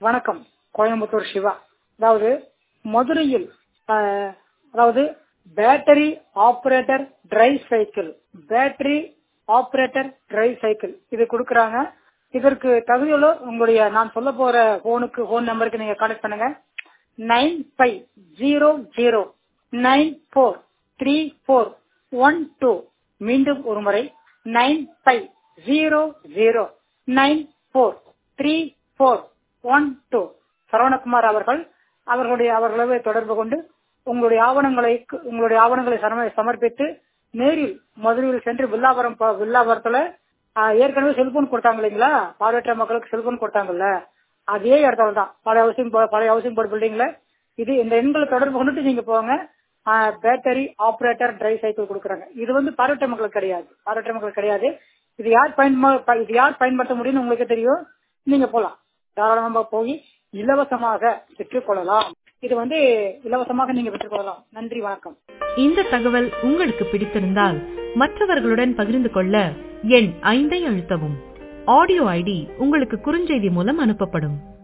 வணக்கம் கோயம்புத்தூர் சிவா அதாவது மதுரையில் ஆஹ், அதாவது battery operator tricycle battery operator tricycle இது கொடுக்கறாங்க இதற்கு தகுதியுள்ள உங்களுடைய நான் சொல்ல போற போனுக்கு போன் நம்பருக்கு நீங்க கான்டாக்ட் பண்ணுங்க nine five zero zero nine four three four one two மீண்டும் ஒரு முறை nine five zero zero nine four three four one two Saravanakumar அவர்கள் அவர்களுடைய அவர்களை தொடர்பு கொண்டு உங்களுடைய ஆவணங்களை உங்களுடைய ஆவணங்களை சம- சமர்ப்பித்து நேரில் மதுரையில் சென்று வில்லாபுரம் ப- வில்லாபுரத்துல ஆஹ், ஏற்கனவே செல்போன் கொடுத்தாங்க இல்லைங்களா பார்வையற்ற மக்களுக்கு செல்போன் கொடுத்தாங்கல்ல அதே இடத்துல தான் பழைய ஹவுசிங் போ- பழைய ஹவுசிங் போர்டு பில்டிங்ல இது இந்த எண்களை தொடர்பு கொண்டுட்டு நீங்க போங்க பேட்டரி ஆபரேட்டர் டிரை சைக்கிள் கொடுக்குறாங்க இது வந்து பார்வையற்ற மக்களுக்கு கிடையாது பார்வையற்ற மக்களுக்கு கிடையாது இது யார் பயன்ப இது யார் பயன்படுத்த முடியும்னு உங்களுக்கு தெரியும் நீங்க போலாம் தாராளமா போய் இலவசமாக பெற்றுக்கொள்ளலாம் இது வந்து இலவசமாக நீங்க பெற்றுக்கொள்ளலாம் நன்றி வணக்கம் இந்த தகவல் உங்களுக்கு பிடித்திருந்தால் மற்றவர்களுடன் பகிர்ந்து கொள்ள எண் ஐந்தை அழுத்தவும் ஆடியோ ஐடி உங்களுக்கு குறுஞ்செய்தி மூலம் அனுப்பப்படும்